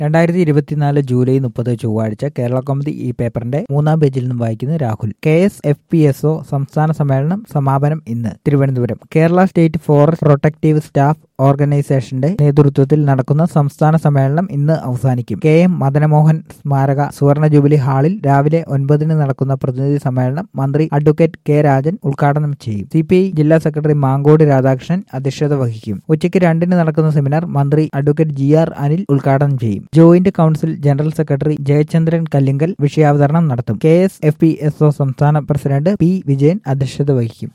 രണ്ടായിരത്തി ഇരുപത്തിനാല് ജൂലൈ മുപ്പത് ചൊവ്വാഴ്ച കേരള കൗമുദി ഈ പേപ്പറിന്റെ മൂന്നാം പേജിൽ നിന്നും വായിക്കുന്നത് Rahul K S F P S O സംസ്ഥാന സമ്മേളനം സമാപനം ഇന്ന് Thiruvananthapuram Kerala state forest protective staff ഓർഗനൈസേഷന്റെ നേതൃത്വത്തിൽ നടക്കുന്ന സംസ്ഥാന സമ്മേളനം ഇന്ന് അവസാനിക്കും കെ എം മദനമോഹൻ സ്മാരക സുവർണ ജൂബിലി ഹാളിൽ രാവിലെ ഒൻപതിന് നടക്കുന്ന പ്രതിനിധി സമ്മേളനം മന്ത്രി അഡ്വക്കേറ്റ് കെ രാജൻ ഉദ്ഘാടനം ചെയ്യും സി പി ഐ ജില്ലാ സെക്രട്ടറി മാങ്കോട് രാധാകൃഷ്ണൻ അധ്യക്ഷത വഹിക്കും ഉച്ചയ്ക്ക് രണ്ടിന് നടക്കുന്ന സെമിനാർ മന്ത്രി അഡ്വക്കേറ്റ് ജി ആർ അനിൽ ഉദ്ഘാടനം ചെയ്യും joint council general secretary Jayachandran Kallingal വിഷയാവതരണം നടത്തും K S F P S O സംസ്ഥാന പ്രസിഡന്റ് പി വിജയൻ അധ്യക്ഷത വഹിക്കും